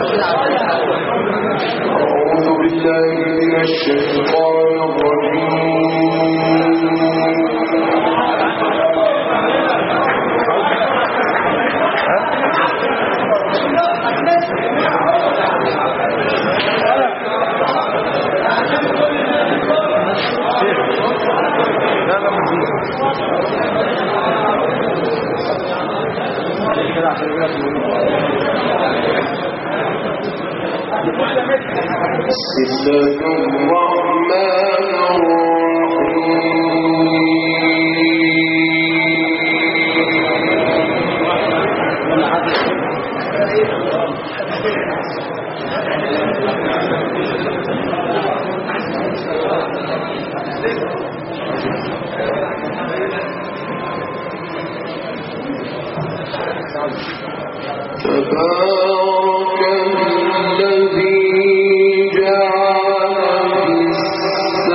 أعوذ بالله من الشيطان الرجيم لا لا مزيد بسم الله الرحمن الرحيم تبارك الذي جعل في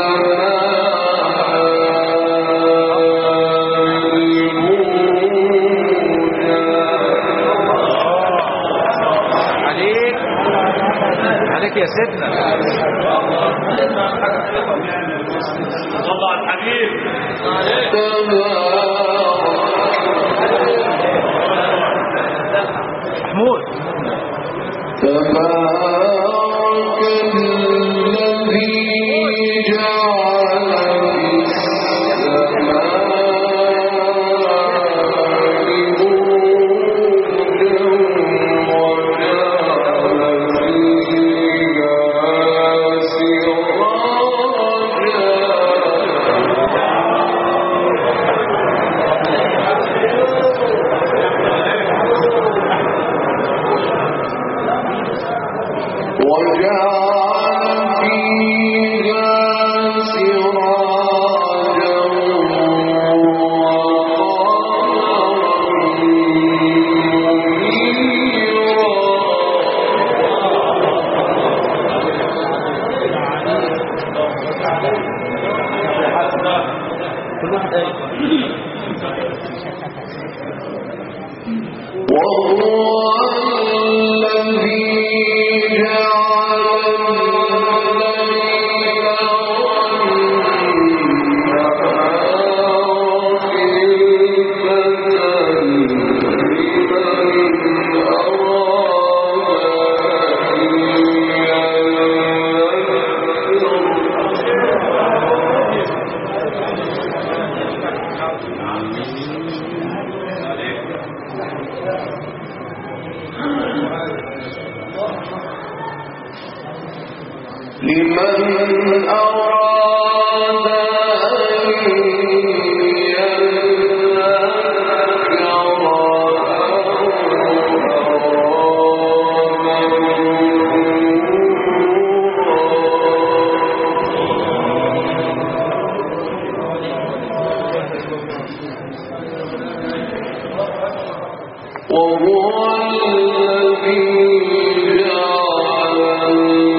السماء عليك عليك يا سيدنا صلى على الحبيب محمود تبارك الذي جعل في السماء بروجا وجعل فيها سراجا وجعل فيها سراجا وقمرا وهو الذي جعل لمن أراد أن يذكر وهو الذي جعل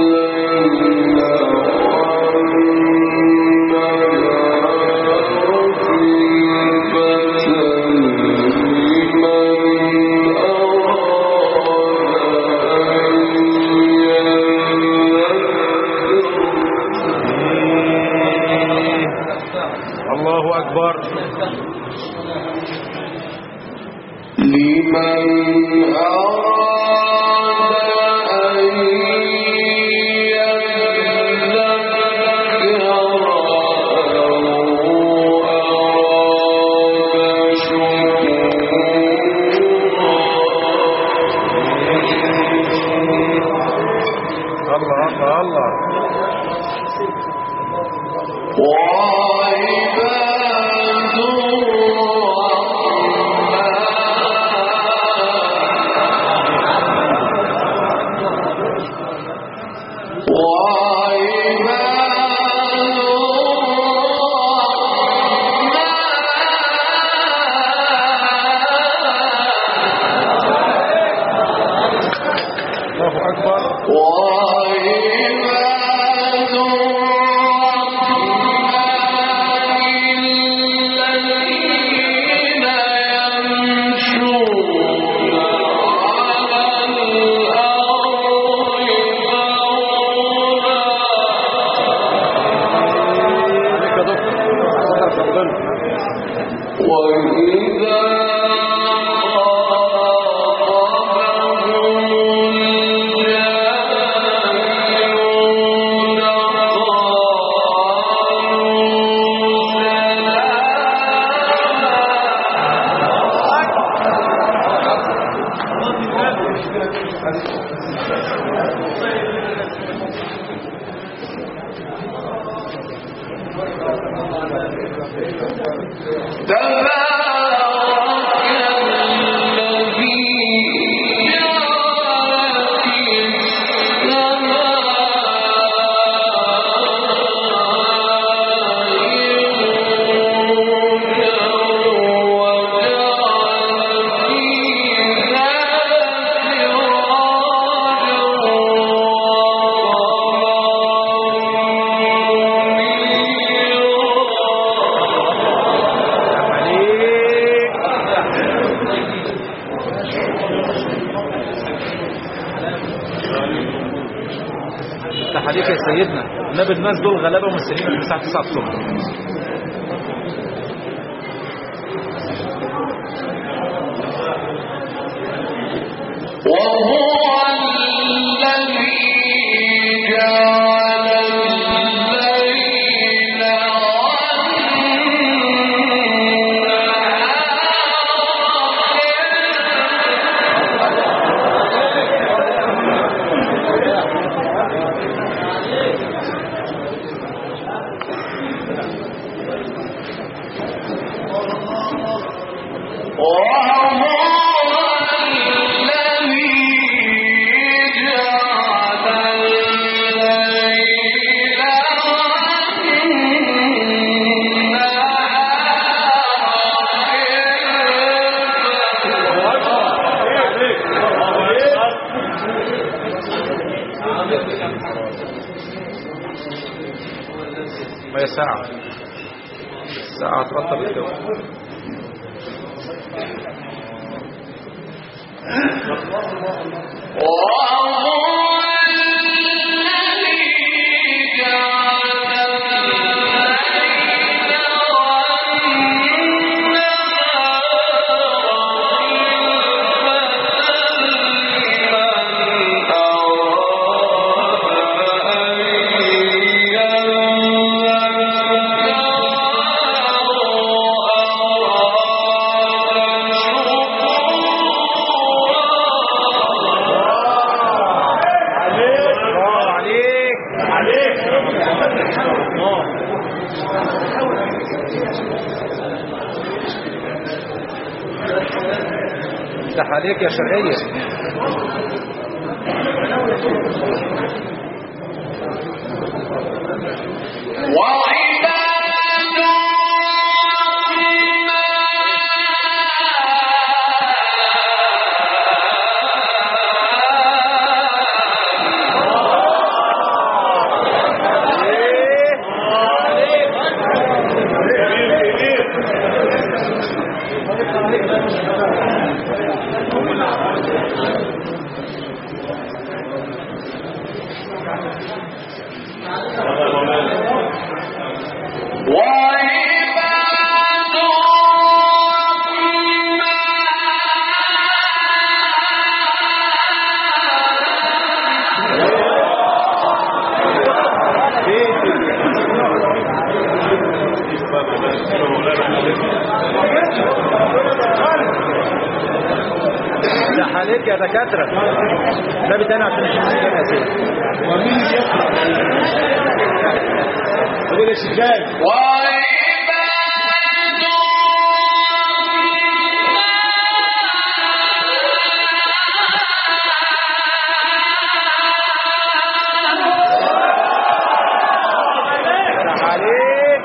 الله أكبر لمن أراد أن يذكر أو أراد شكورا الله الله الله وعباد الرحمن وعباد الله أكبر وعباد الرحمن الذين يمشون على الأرض افتح عليك يا سيدنا النبي الناس دول غلابه ومستنيين من الساعه 9 الصبح وهو الذي جعل الليل ما هي ساعه ساعه ترطب الجو الله عليك افتح عليك يا شرقيه افتح عليك يا دكاتره ده بتاني عشان نشوف الإجابة يا سيدي قول يا شجاع افتح عليك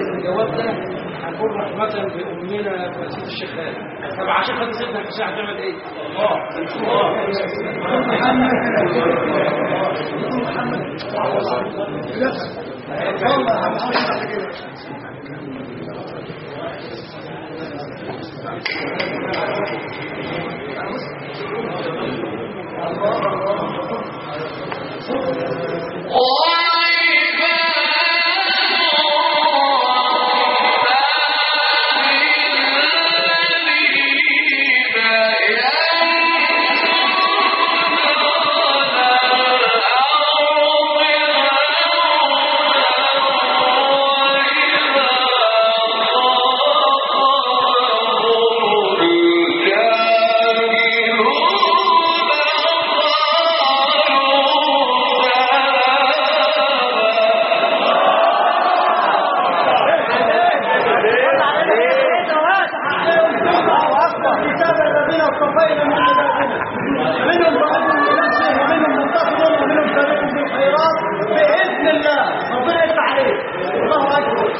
الجواب ده هنقول رحمة بأمنا سيد الشيخ خالد طب عشان خاطر سيدنا الحسين هتعمل ايه؟ بإذن الله ربنا يفتح عليك الله أكبر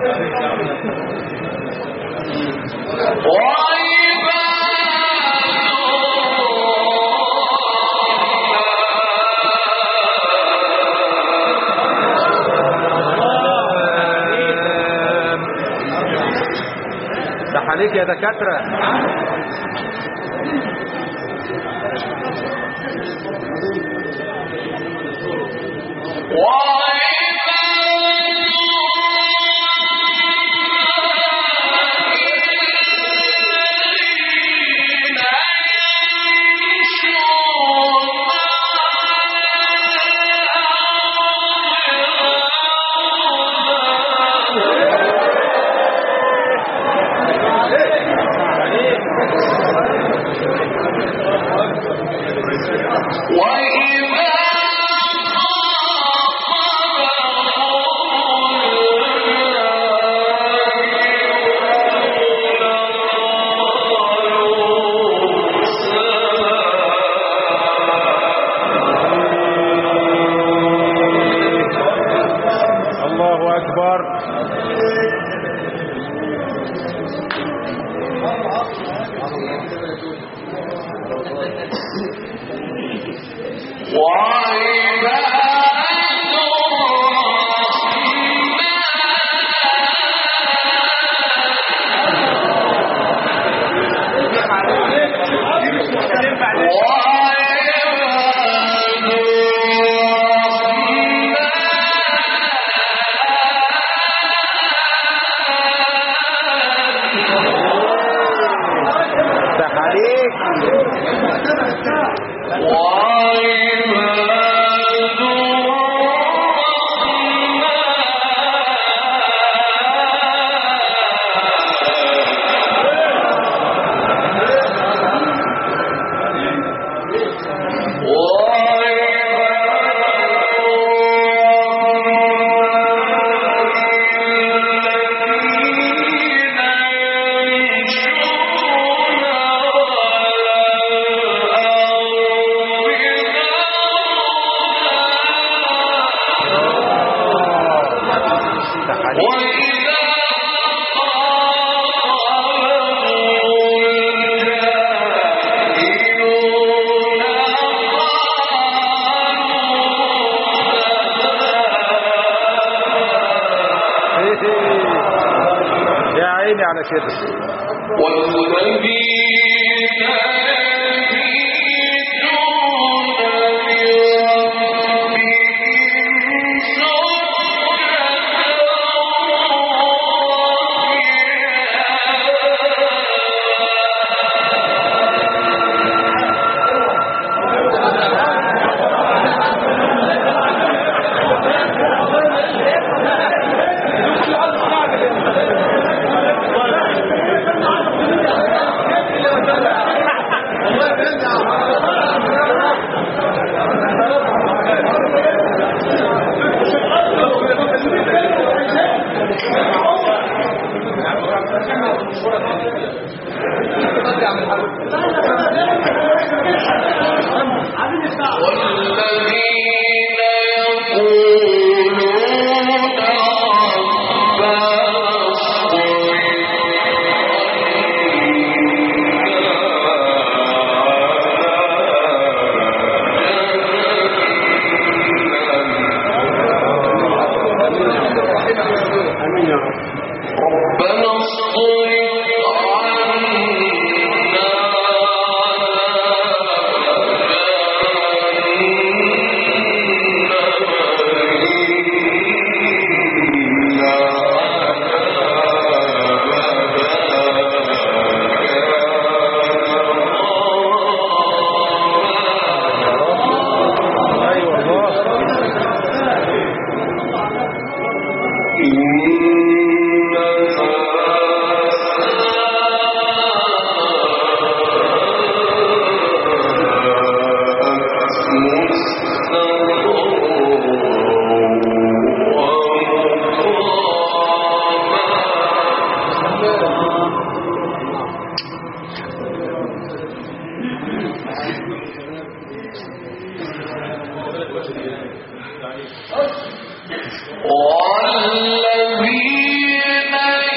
ده عليك يا دكاترة الله أكبر ده عليك ده عليك يا عيني على كده ربنا اصرف عنا ايوه الله والذين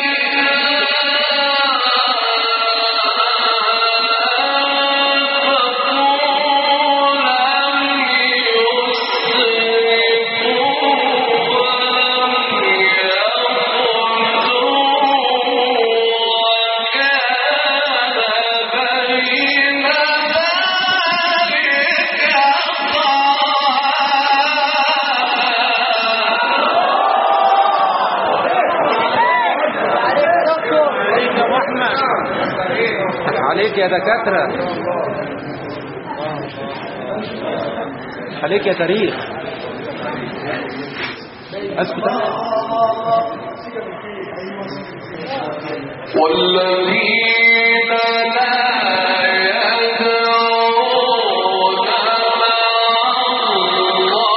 عليك يا دكاترة عليك يا تاريخ اسكت أنا. والذين لا يدعون مع الله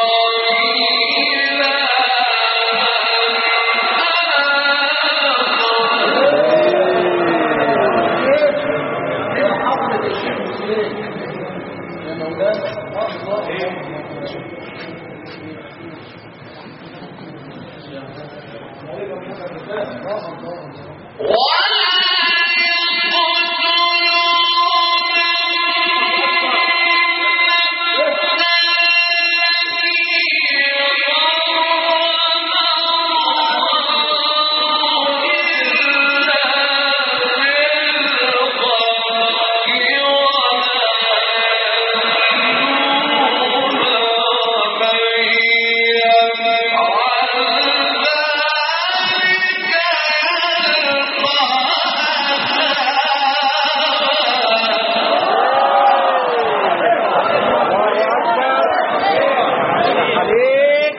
عليك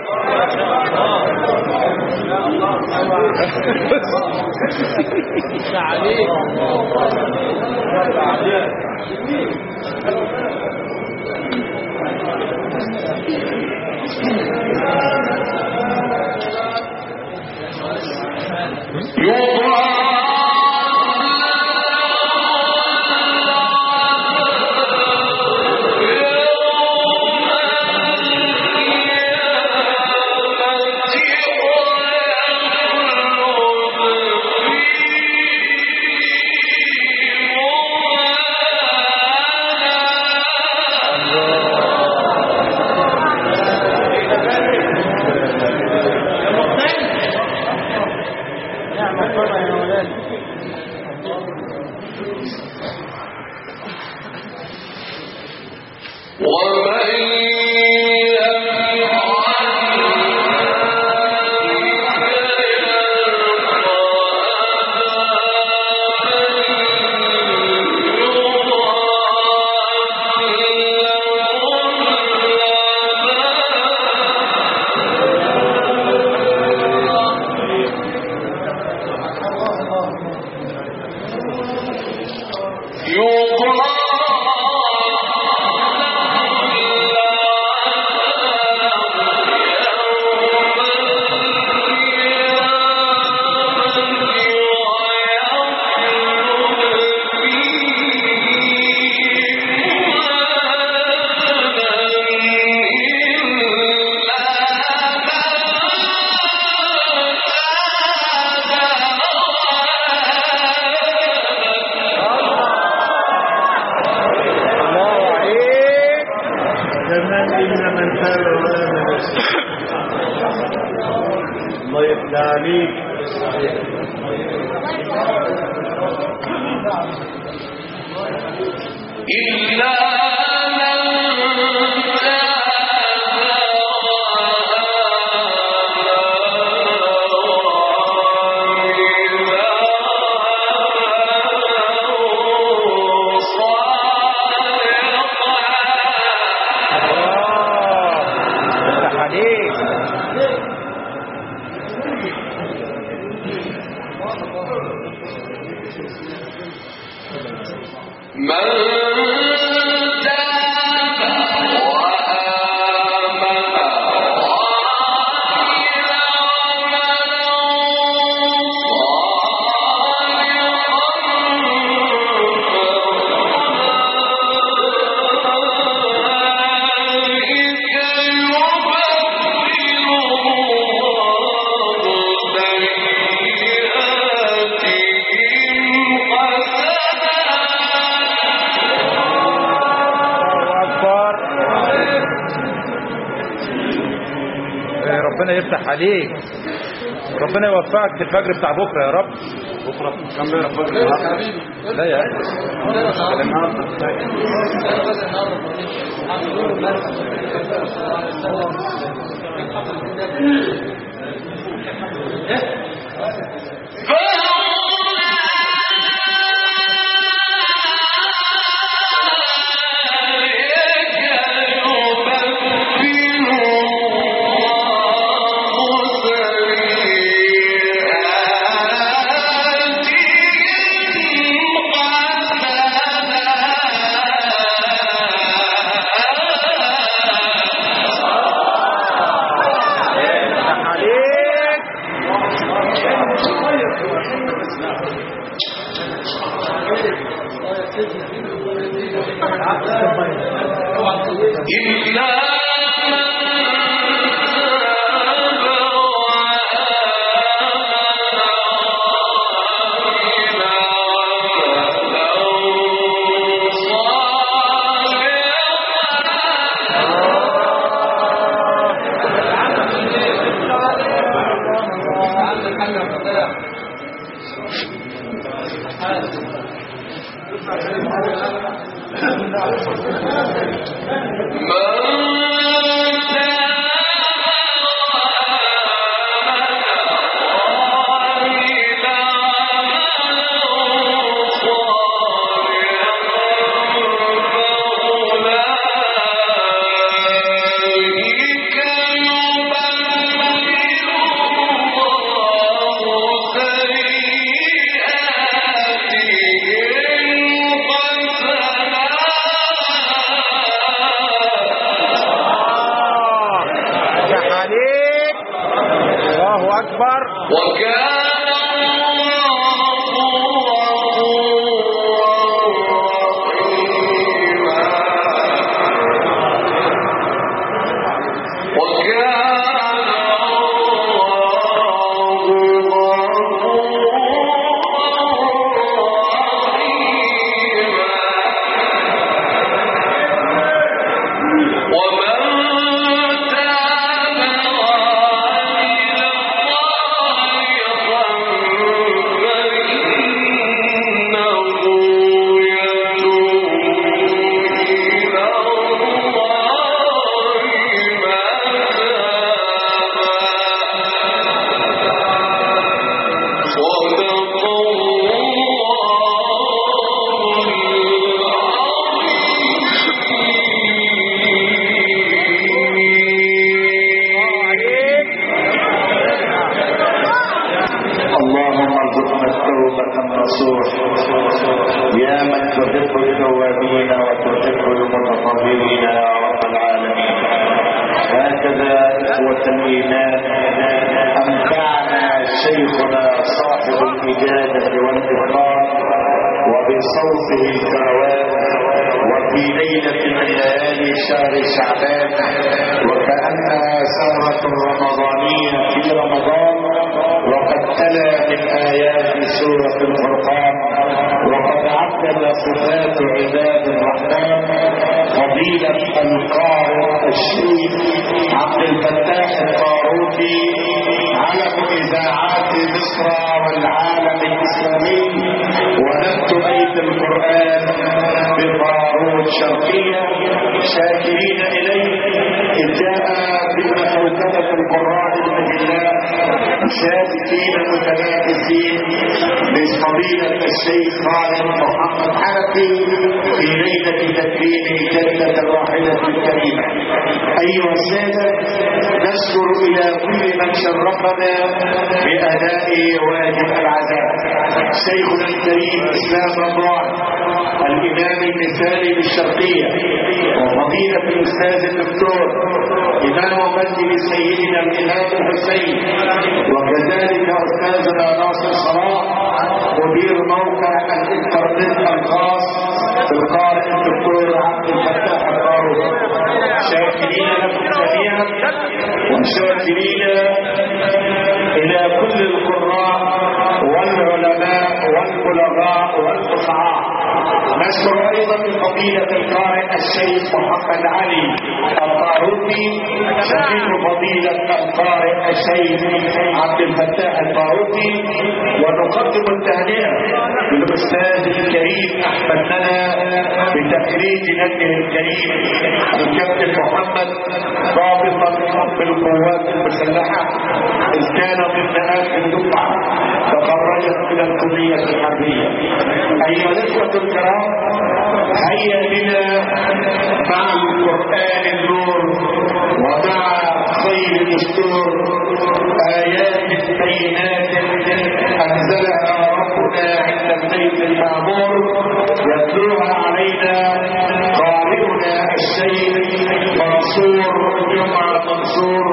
عليك نعم الفرع يا مولانا ومن يطلع إلا من الله يفتح عليك من تاب وآمن وعمل الله أكبر إيه، ربنا يفتح عليك ربنا يوفقك في الفجر بتاع بكرة يا رب بكرة كم بينا بكرة لا يا يفتح عليك إلا يفتح عليك الله أكبر وكان ومن تاب وعمل اللهم ارزقنا التوبة النصوح يا من تحب التوابين وتحب المتطهرين يا رب العالمين هكذا إخوة الإيمان أمتعنا شيخنا صاحب الإجادة والإكرام وبصوته الكروان وفي ليلة من ليالي شهر شعبان وكأنها سهرة رمضانية في رمضان وقد تلا من آيات سورة الفرقان وقد عد هكذا صفات عباد الرحمن فضيلة القارئ الشيخ عبد الفتاح الطاروسي علم إذاعات مصر والعالم الإسلامي ونبت بيت القرآن بطاروت شرقية شاكرين إليه إذ جاء بمحوكمة القرآن المجلات شاكرين متنافسين بفضيلة الشيخ خالد محمد حنفي في ليلة تكريم جدة الراحلة الكريمة أيها السادة نشكر إلى كل من شرفنا بأداء واجب العزاء شيخنا الكريم إسلام رمضان الإمام المثالي بالشرقية وفضيلة الأستاذ الدكتور إمام مسجد سيدنا الإمام الحسين وكذلك أستاذنا ناصر صلاح مدير موقع الإنترنت الخاص بالقارئ الدكتور عبد الفتاح الطاروس شاكرين لكم جميعا وشاكرين إلى كل القراء والعلماء والبلغاء والفقهاء نشكر ايضا فضيلة القارئ الشيخ محمد علي الطاروسي شكيل فضيلة القارئ الشيخ عبد الفتاح الطاروسي ونقدم التهنئة للاستاذ الكريم احمد لنا بتخريج نجله الكريم الكابتن محمد ضابطا بالقوات المسلحة اذ كان ضمن اخر الدفعة تخرجت من الكلية الحربية ايها الاخوة الكرام هيا بنا مع القرآن النور ومع خير الدستور آيات بينات أنزلها ربنا عند البيت المعمور يتلوها علينا قارئنا الشيخ منصور جمعة منصور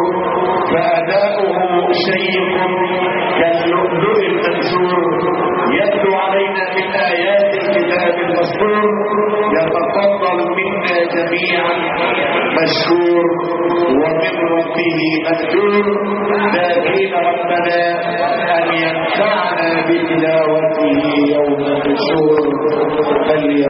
فأداؤه شيق كاللؤلؤ المنثور يتلو علينا من آيات الكتاب المسطور يتفضل منا جميعا مشكور ومن ربه مهجور لكن ربنا أن ينفعنا بتلاوته يوم النشور